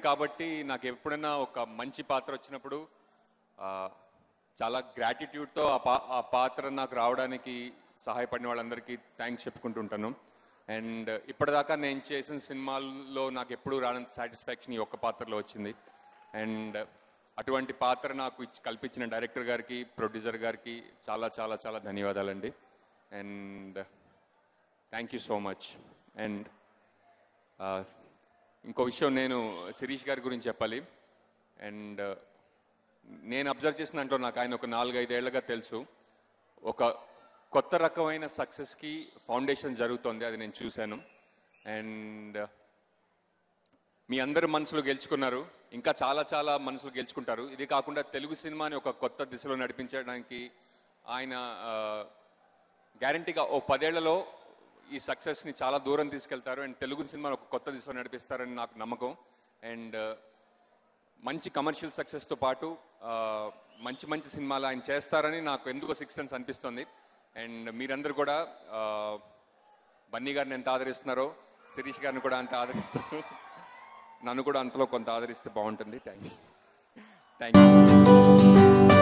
కాబట్టి నాకు ఎప్పుడైనా ఒక మంచి పాత్ర వచ్చినప్పుడు ఆ, చాలా గ్రాటిట్యూడ్తో ఆ పా ఆ పాత్ర నాకు రావడానికి సహాయపడిన వాళ్ళందరికీ థ్యాంక్స్ చెప్పుకుంటుంటాను అండ్ ఇప్పటిదాకా నేను చేసిన సినిమాల్లో నాకు ఎప్పుడూ రానంత సాటిస్ఫాక్షన్ ఈ ఒక్క పాత్రలో వచ్చింది అండ్ అటువంటి పాత్ర నాకు ఇచ్చి కల్పించిన డైరెక్టర్ గారికి ప్రొడ్యూసర్ గారికి చాలా చాలా చాలా ధన్యవాదాలండి and thank you so much and ఇంకో విషయం నేను శిరీష్ గారి గురించి చెప్పాలి అండ్ నేను అబ్జర్వ్ చేసిన దాంట్లో నాకు ఆయన ఒక నాలుగైదేళ్లుగా తెలుసు ఒక కొత్త రకమైన సక్సెస్కి ఫౌండేషన్ జరుగుతోంది అది నేను చూశాను అండ్ మీ అందరు మనసులు గెలుచుకున్నారు ఇంకా చాలా చాలా మనసులు గెలుచుకుంటారు ఇది కాకుండా తెలుగు సినిమాని ఒక కొత్త దిశలో నడిపించడానికి ఆయన గ్యారంటీగా ఓ పదేళ్లలో ఈ సక్సెస్ని చాలా దూరం తీసుకెళ్తారు అండ్ తెలుగు సినిమాని ఒక కొత్త దిశలో నడిపిస్తారని నాకు నమ్మకం అండ్ మంచి కమర్షియల్ సక్సెస్తో పాటు ఆ, మంచి మంచి సినిమాలు ఆయన చేస్తారని నాకు ఎందుకో సిక్స్ సెన్స్ అనిపిస్తుంది అండ్ మీరందరూ కూడా ఆ, బన్నీ గారిని ఎంత ఆదరిస్తున్నారో శిరీష్ గారిని కూడా అంత ఆదరిస్తారు నన్ను కూడా అంతలో కొంత ఆదరిస్తే బాగుంటుంది థ్యాంక్ యూ థ్యాంక్ యూ